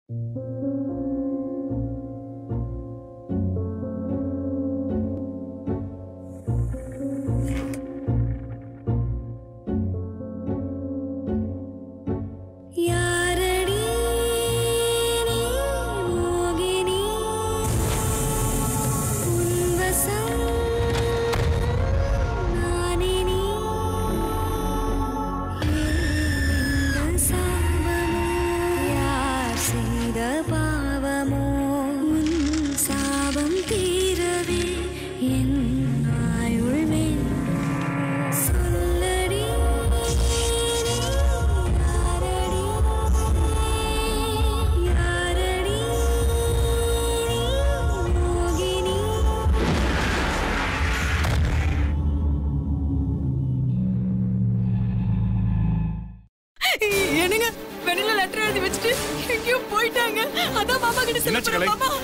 யாரடி நீ மோகினி உன்வசம் நானினி எந்த சாபமோ யார் செய்த பாவமோ உன் சாபம் தீரவே என் ஆயுள் வேண்டும் சொல்லடி நீ யாரடி யாரடி நீ மோகினி என்னங்க வெண்ணில லெட்டர் எழுதி வச்சுட்டு எங்கேயோ போயிட்டாங்க அதான் மாமா கிட்ட சொல்ல என்னாச்சு போறேன், கலை? மாமா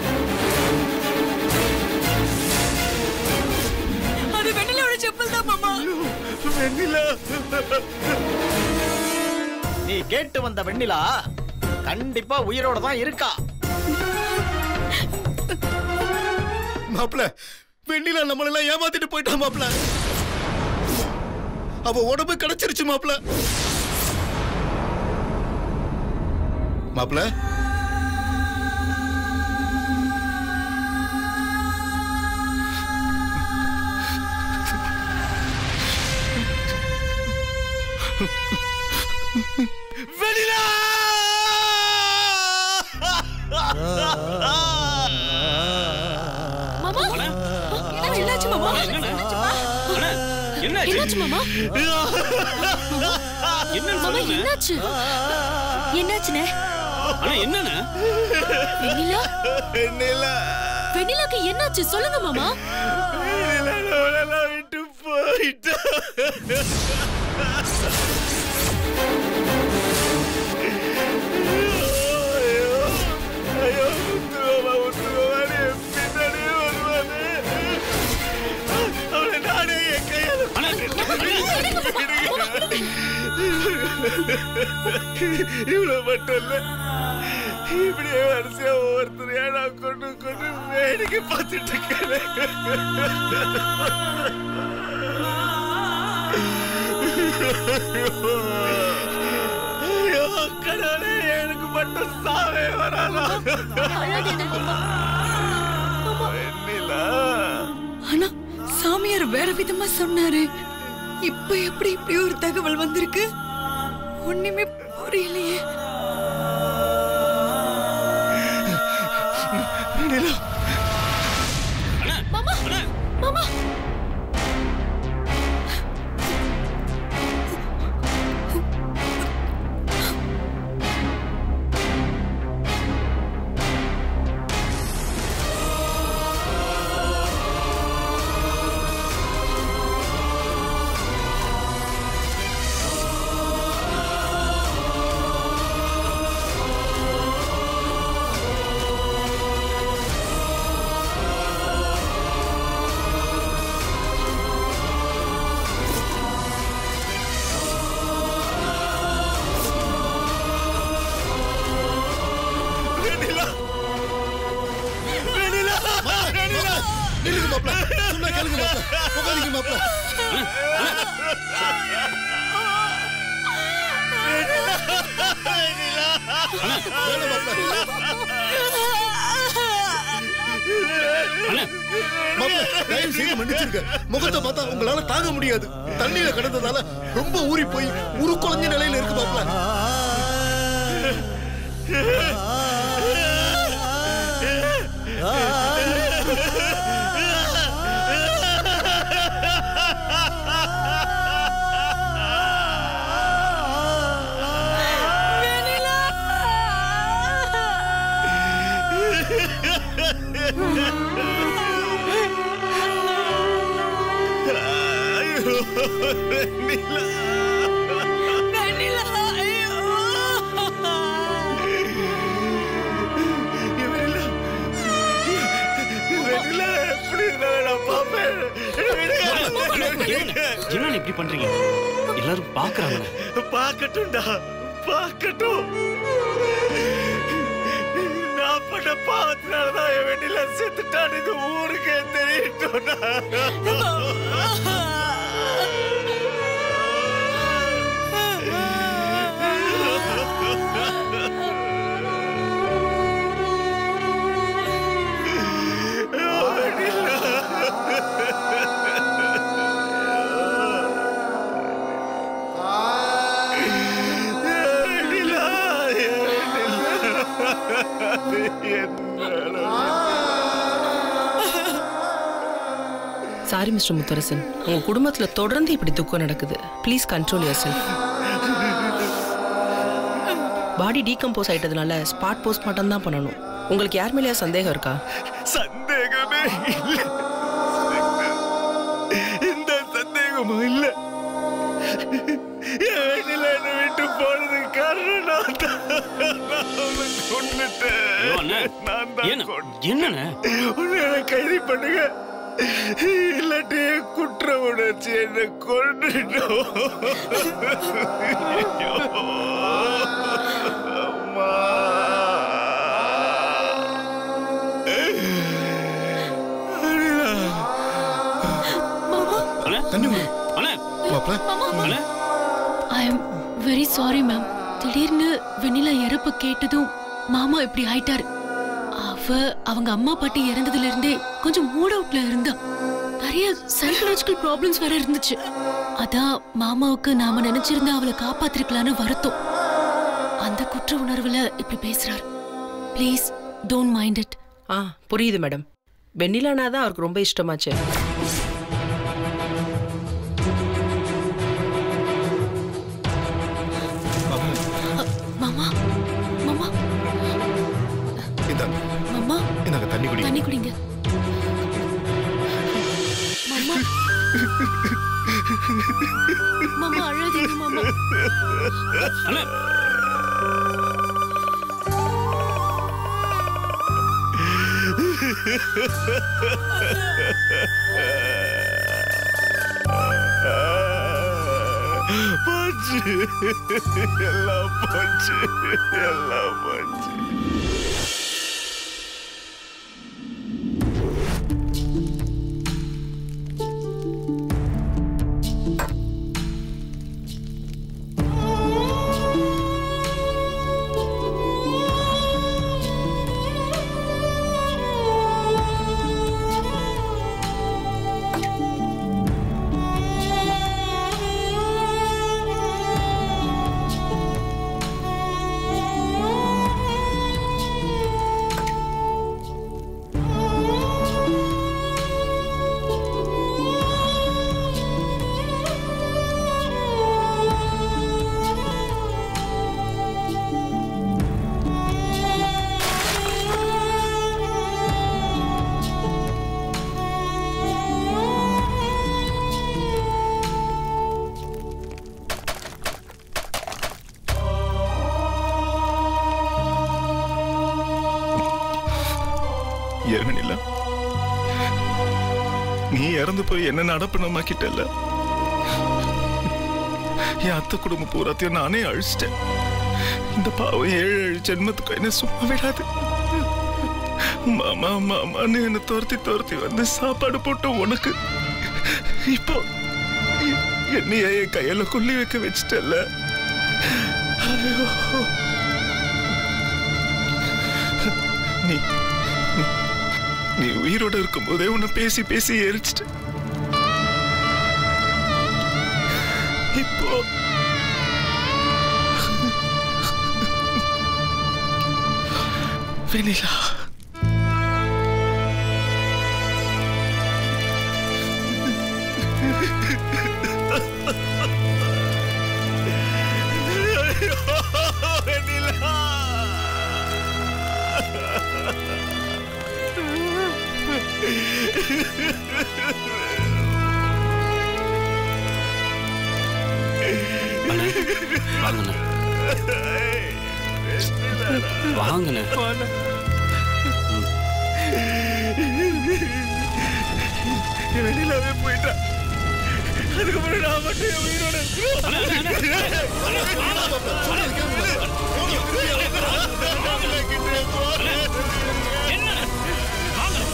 அது வெண்ணிலோட செப்பல் தான் மாமா நீ கேட்டு வந்த வெண்ணிலா கண்டிப்பா உயிரோட தான் இருக்கா மாப்ள வெண்ணிலா நம்மளெல்லாம் ஏமாத்திட்டு போயிட்டா மாப்ள அவ உடம்பு கிடைச்சிருச்சு மாப்ள மாப்ள வெண்ணிலா மாமா என்ன என்னாச்சு மாமா என்னாச்சு மாமா மாமா என்னாச்சு என்னாச்சுனே என்னன்னு வெண்ணிலா வெண்ணிலா வெண்ணிலாக்கு என்னாச்சு சொல்லுங்க மாமா வெண்ணிலா நம்மளெல்லாம் விட்டு போயிட்டா ஐயோ, ஐயோ, உத்துருவா, உத்துருவான்னு என் பின்னாடியே வருவானே. அவனை நானே என் கையால இவ்வளவு மட்டும் இல்ல இப்படியே வரிசையா ஒவ்வொருத்தரையா நான் கொண்டு கொண்டு வேடிக்கை பார்த்துட்டு இருக்கிறேன் ஐயோ கடவுளே எனக்கு மட்டும் சாவே வராதா வெண்ணிலா ஆனா சாமியார் வேற விதமா சொன்னாரு இப்ப எப்படி இப்படி ஒரு தகவல் வந்திருக்கு ஒண்ணுமே புரியலையே வெண்ணிலா மாமா மாமா வெண்ணிலா வெண்ணிலா வெண்ணிலா நில்லுங்க மாப்ள சொன்னா கேளுங்க மாப்ள போகாதீங்க மாப்ள வேணாம் மாப்ள மாப்ள தயவு செய்து மன்னிச்சிருங்க முகத்தை பார்த்தா உங்களால தாங்க முடியாது தண்ணியில கிடந்ததால ரொம்ப ஊறி போய் உரு குழஞ்ச நிலையில இருக்கு மாப்ள வெண்ணிலா ஐயோ வெண்ணிலா எப்படி இருந்தாலும் நான் பார்ப்பேன் என்ன இப்படி பண்றீங்க எல்லாரும் பாக்குறாங்க பார்க்கட்டும்டா பார்க்கட்டும் செத்துட்டான் இது ஊருக்கே தெரியட்டும்டா சாரி மிஸ்டர் முத்தரசன் உங்க குடும்பத்துல தொடர்ந்து இப்படி துக்கம் நடக்குது please control yourself body decompose ஆயிட்டதுனால ஸ்பாட் போஸ்ட்மார்ட்டம் தான் பண்ணணும் உங்களுக்கு யார் மேலேயா சந்தேகம் இருக்கா சந்தேகமே இல்ல இந்த சந்தேகமும் இல்ல என் வீட்டுல என்னை விட்டு போனதுக்கு காரணம் நான் தான் நான் அவனை கொன்னுட்டேன். ஐயோ, அண்ணே. நான் தான் என்ன கொன்னேன். என்னண்ணே உன்னை என்னை கைது பண்ணுங்க இல்லாட்டி என் குற்ற உணர்ச்சி என்னை கொண்டுட்டோம் ஐயோ. அம்மா. அனிதா. அண்ணே தண்ணி குடி. அண்ணே மாப்ள அண்ணே I am very sorry ma'am திடீர்னு வெண்ணிலா இறப்பு கேட்டதும் மாமா இப்படி ஆயிட்டாரு அவ அவங்க அம்மா பாட்டி இறந்ததுல இருந்தே கொஞ்சம் மூட் அவுட்ல இருந்தா நிறைய சைக்கலாஜிக்கல் ப்ராப்ளம்ஸ் வேற இருந்துச்சு அதான் மாமாவுக்கு நாம நினைச்சிருந்தா அவளை காப்பாத்திருக்கலான்னு வருத்தம் அந்த குற்ற உணர்வுல இப்படி பேசுறாரு ப்ளீஸ் டோன்ட் மைண்ட் இட் ஆ புரியுது மேடம் வெண்ணிலானா தான் அவருக்கு ரொம்ப இஷ்டமாச்சு மாமா மாமா இந்தாங்க மாமா இந்தாங்க தண்ணி குடி தண்ணி குடிங்க மாமா மாமா அழாதீங்க மாமா அண்ணே போச்சு எல்லாம் போச்சு எல்லாம் போச்சு ஏவனில்ல நீ இறந்து போய் என்ன நடப்பணமாக்கிட்டல்ல என் அத்தை குடும்பம் பூராத்தையும் நானே அழிச்சிட்டேன் இந்த பாவம் ஏழு ஏழு ஜென்மத்துக்கு என்ன சும்மா விடாது மாமா மாமான்னு என்ன துரத்தி துரத்தி வந்து சாப்பாடு போட்டு உனக்கு இப்போ எ- என்னைய என் கையில கொல்லி வைக்க வச்சிட்டல்ல ஐயோ. நீ நீ- நீ உயிரோட இருக்கும்போதே உன்னை பேசி பேசி எரிச்சிட்ட இப்போ வெனிலா அண்ணே வாங்கண்ணே வாங்கண்ணே வெளியிலவே போயிட்டா அதுக்கப்புறம் நான் மட்டும் என் உயிரோட இருக்கிறேன் என்ன வாங்க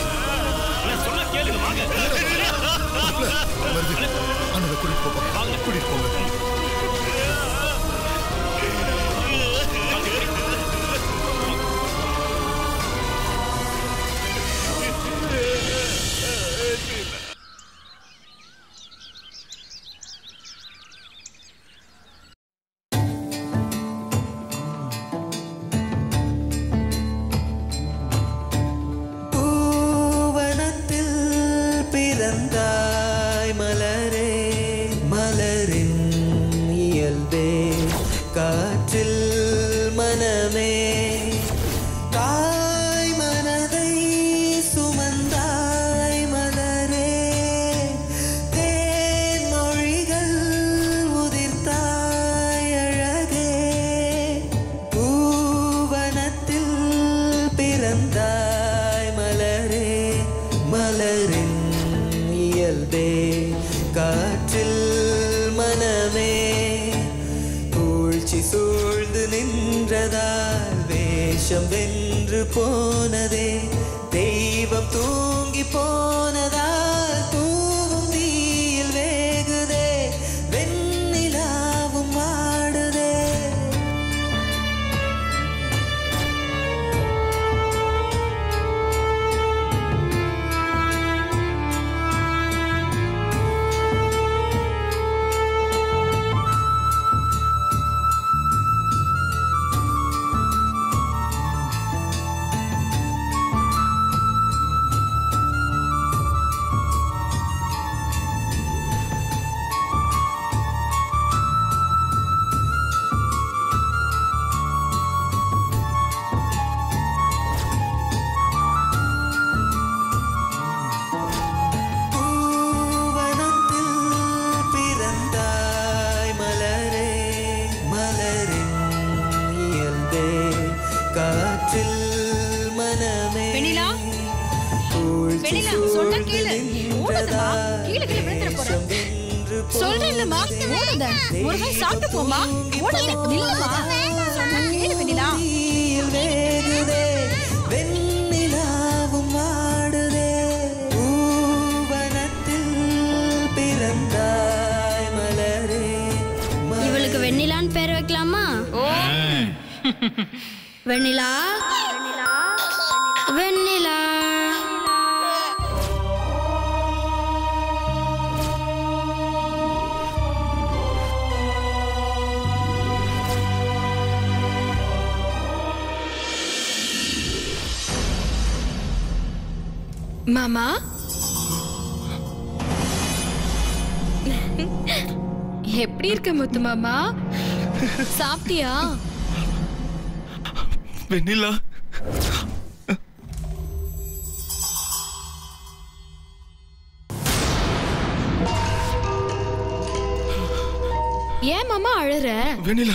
பிறந்தாய் மலரே மலரின் இயல்பே காற்றில் மனமே பூழ்ச்சி சூழ்ந்து நின்றதால் வேஷம் வென்று போனதே தெய்வம் தூங்கி போனதால் தூவும் தீயில் வேகுதே வெண்ணிலாவும் ஆடுதே பூவனத்தில் பிறந்தாய் மலரே மலரின் இயல்பே காற்றில் மனமே வெண்ணிலா? பூழ்ச்சி வெண்ணிலா, சொன்னா சூழ்ந்து கேளு. ஓடாதம்மா. கீழே கீழே விழுந்துற போற. வேஷம் வென்று சொல்றேன்லம்மா ஓடாத ஒரு வாய் சாப்பிட்டு போமா ஓடாத நில்லுமா சொன்னா கேளு வெண்ணிலா தீயில் வேகுதே வெண்ணிலாவும் ஆடுதே பூவனத்தில் பிறந்தாய் மலரே இவளுக்கு வெண்ணிலான்னு பேர் வைக்கலாமா வெண்ணிலா வெண்ணிலா மாமா எப்படி இருக்க முத்து மாமா சாப்பிட்டியா வெண்ணிலா ஏன் மாமா அழற வெண்ணிலா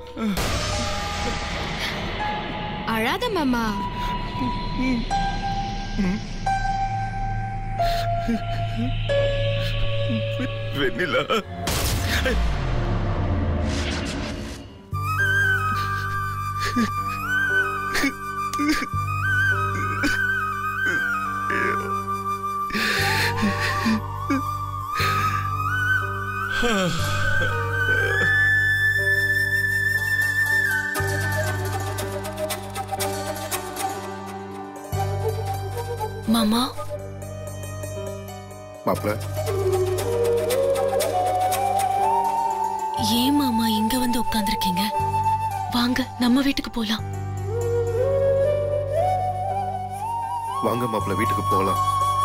அழாத மாமா வெண்ணிலா மாமா மாப்பிள ஏன் மாமா இங்க வந்து உட்கார்ந்திருக்கீங்க வாங்க நம்ம வீட்டுக்கு போலாம் வாங்க மாப்பிள வீட்டுக்கு போகலாம்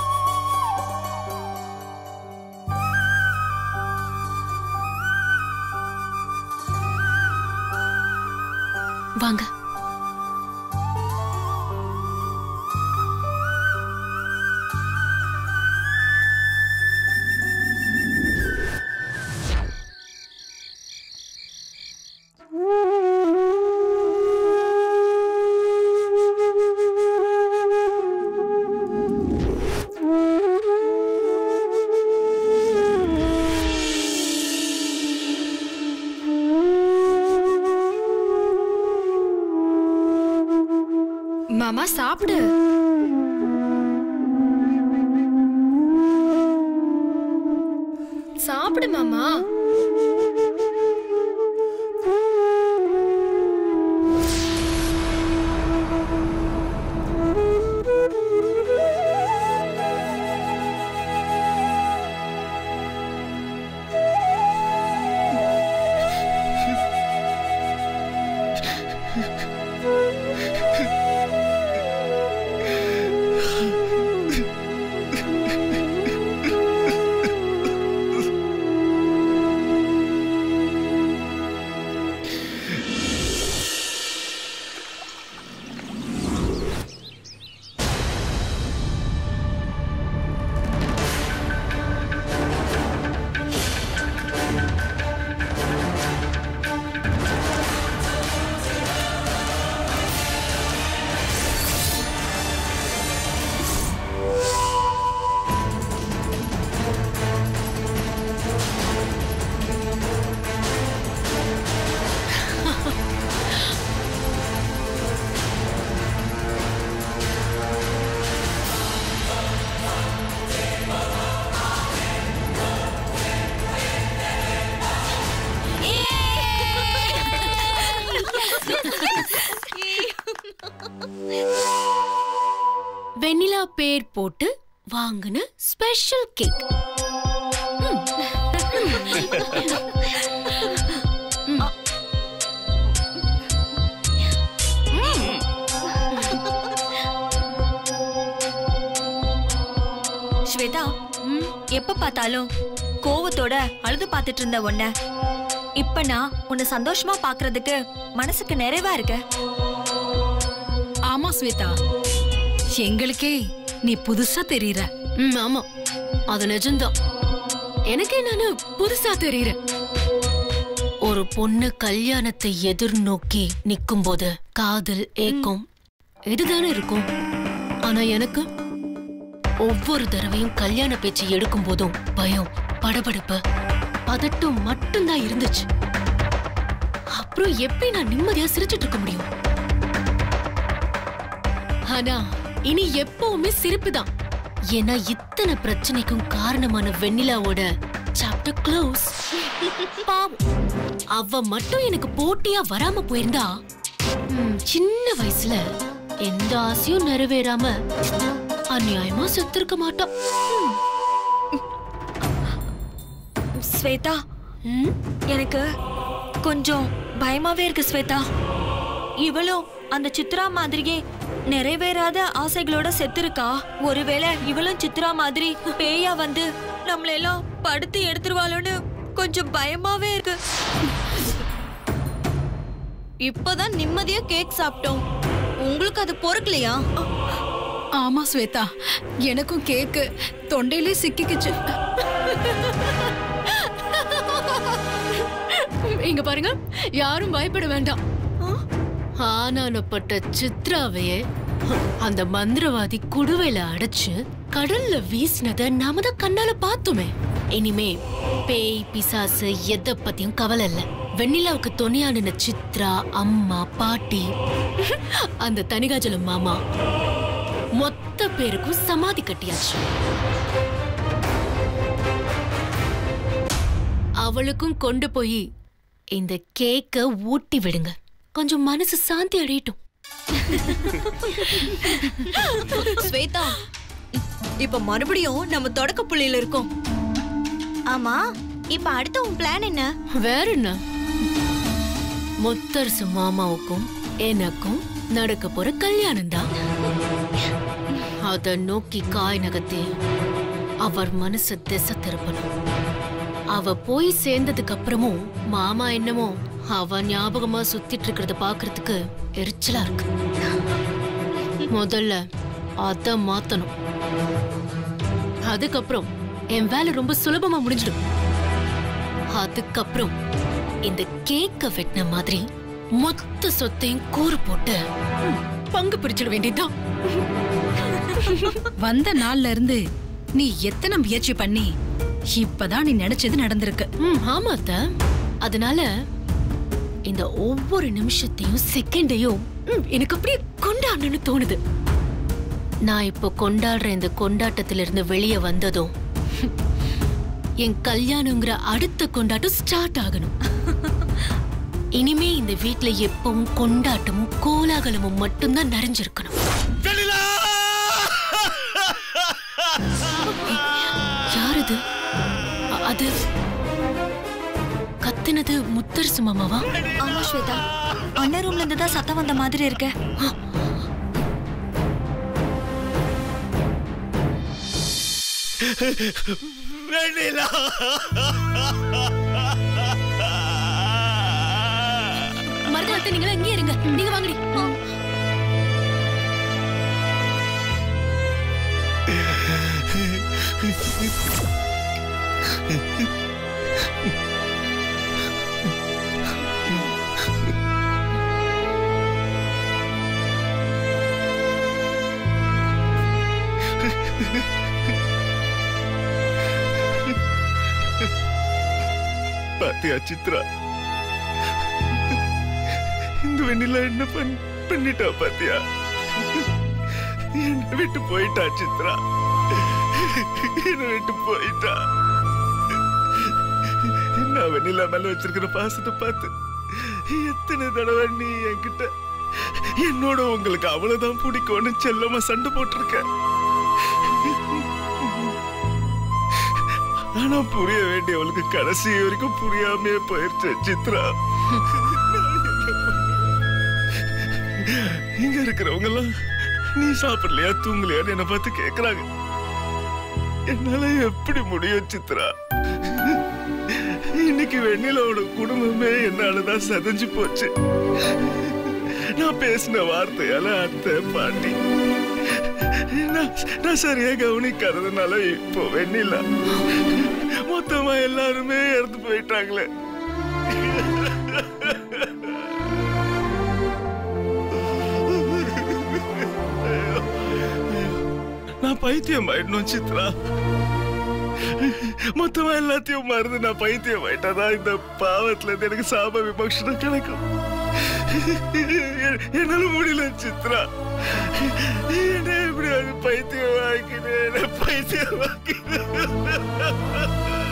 வாங்க மாமா சாப்பிடு சாப்பிடு மாமா வெண்ணிலா பேர் போட்டு வாங்கின ஸ்பெஷல் கேக் ஸ்வேதா எப்ப பார்த்தாலும் கோவத்தோட அழுது பார்த்துட்டு இருந்த உன்ன இப்ப நான் உன்னை சந்தோஷமா பாக்குறதுக்கு மனசுக்கு நிறைவா இருக்கு ஆமா ஸ்வேதா எங்களுக்கே நீ புதுசா தெரியற ம் ஆமா அது நிஜம்தான் எனக்கே நானு புதுசா தெரியுறேன் ஒரு பொண்ணு கல்யாணத்தை எதிர்நோக்கி நிக்கும்போது காதல் ஏக்கம் இதுதானே இருக்கும் ஆனா எனக்கு ஒவ்வொரு தடவையும் கல்யாண பேச்சு எடுக்கும் போதும் பயம் படபடப்பு பதட்டம் மட்டும்தான் இருந்துச்சு அப்புறம் எப்படி நான் நிம்மதியா சிரிச்சிட்டு இருக்க முடியும் ஆனா இனி எப்பவுமே சிரிப்பு தான் ஏன்னா இத்தனை பிரச்சனைக்கும் காரணமான வெண்ணிலாவோட சாப்டர் க்ளோஸ் பாவம் அவ மட்டும் எனக்கு போட்டியா வராம போயிருந்தா ம், சின்ன வயசுல எந்த ஆசையும் நிறைவேறாம அநியாயமா செத்திருக்க மாட்டா ஸ்வேதா எனக்கு கொஞ்சம் பயமாவே இருக்கு ஸ்வேதா இவளும் அந்த சித்ரா மாதிரியே நிறைவேறாத ஆசைகளோட செத்துருக்கா ஒருவேளை இவளும் சித்ரா மாதிரி பேயா வந்து நம்மள எல்லாம் படுத்து எடுத்துருவாளோன்னு கொஞ்சம் பயமாவே இருக்கு இப்பதான் நிம்மதியா கேக் சாப்பிட்டோம் உங்களுக்கு அது பொறுக்கலையா ஆமா ஸ்வேதா எனக்கும் கேக்கு தொண்டையிலே சிக்கிக்குச்சு இங்க பாருங்க யாரும் பயப்பட வேண்டாம் ஆனானப்பட்ட சித்ராவையே அந்த மந்திரவாதி குடுவையில அடைச்சு கடல்ல வீசினத நாம தான் கண்ணால பார்த்தோமே இனிமே பேய் பிசாசு எதை பத்தியும் கவலை இல்ல வெண்ணிலாவுக்கு துணையா நின்ன சித்ரா அம்மா பாட்டி அந்த தனிகாஜலம் மாமா மொத்த பேருக்கும் சமாதி கட்டியாச்சு அவளுக்கும் கொண்டு போய் இந்த கேக்க ஊட்டி விடுங்க கொஞ்சம் மனசு சாந்தி அடையட்டும் ஸ்வேதா இப்ப மறுபடியும் நம்ம தொடக்க புள்ளியில இருக்கோம் ஆமா இப்ப அடுத்த உன் பிளான் என்ன வேற என்ன முத்தரசு மாமாவுக்கும் எனக்கும் நடக்க போற கல்யாணம் தான் அத நோக்கி காய் நகர்த்தி அவர் மனசு திசை திருப்பணும் அவ போய் சேர்ந்ததுக்கு அப்புறமும் மாமா என்னமோ அவ ஞாபகமா சுத்திட்டு இருக்கிறத பாக்குறதுக்கு எரிச்சலா இருக்கு முதல்ல அத மாத்தணும் அதுக்கப்புறம் என் வேலை ரொம்ப சுலபமா முடிஞ்சிடும் அதுக்கப்புறம் இந்த கேக்க வெட்டின மாதிரி மொத்த சொத்தையும் கூறு போட்டு ம், பங்கு பிரிச்சிட வேண்டியதுதான் வந்த நாள்ல இருந்து நீ எத்தனை முயற்சி பண்ணி இப்பதான் நீ நினைச்சது நடந்திருக்கு ம் ஆமா அத்தை. அதனால இந்த ஒவ்வொரு நிமிஷத்தையும் செகண்டையும் ம், எனக்கு அப்படியே கொண்டாடணும்னு தோணுது நான் இப்போ கொண்டாடுற இந்த கொண்டாட்டத்திலிருந்து வெளியே வந்ததும் என் கல்யாணங்கிற அடுத்த கொண்டாட்டம் ஸ்டார்ட் ஆகணும் இனிமே இந்த வீட்ல எப்பவும் கொண்டாட்டமும் கோலாகலமும் மட்டும்தான் நிறைஞ்சிருக்கணும் யார் அது அ- அது கத்துனது முத்தரசு மாமாவா ஆமா ஸ்வேதா அண்ணன் ரூம்ல இருந்து தான் சத்தம் வந்த மாதிரி இருக்கு வெண்ணிலா மருதாத்த நீங்களா இங்கே இருங்க நீங்க வாங்கடி பாத்தியா சித்ரா இந்த வெண்ணிலா என்ன பண் பண்ணிட்டா பாத்தியா என்னை விட்டு போயிட்டா சித்ரா என்னை விட்டு போயிட்டா நான் வெண்ணிலா மேல வச்சிருக்கிற பாசத்தை பார்த்து எத்தனை தடவை நீ என்கிட்ட என்னோட உங்களுக்கு அவ்வளவுதான் பிடிக்கும்னு செல்லமா சண்டை போட்டிருக்கேன் ஆனா புரிய வேண்டியவளுக்கு கடைசி வரைக்கும் புரியாமே போயிருச்சு சித்ரா இங்க இருக்கிறவங்க எல்லாம் நீ சாப்பிடலையா தூங்கலையான்னு என்ன பார்த்து கேக்குறாங்க என்னால எப்படி முடியும் சித்ரா இன்னைக்கு வெண்ணிலோட குடும்பமே என்னாலதான் சதஞ்சு போச்சு நான் பேசின வார்த்தையால அத்தை பாட்டி நான் நான் சரியா கவனிக்காததுனால இப்போ வெண்ணிலா மொத்தமா எல்லாருமே இறந்து போயிட்டாங்களே நான் பைத்தியம் ஆயிடணும் சித்ரா மொத்தமா எல்லாத்தையும் மறந்து நான் பைத்தியம் ஆயிட்டாதான் இந்த பாவத்துல இருந்து எனக்கு சாப விமோஷனம் கிடைக்கும் எ- என்னால முடியல சித்ரா என்ன எப்படி அது பைத்தியம் ஆக்கினேன் என்ன பைத்தியம் ஆக்கினேன்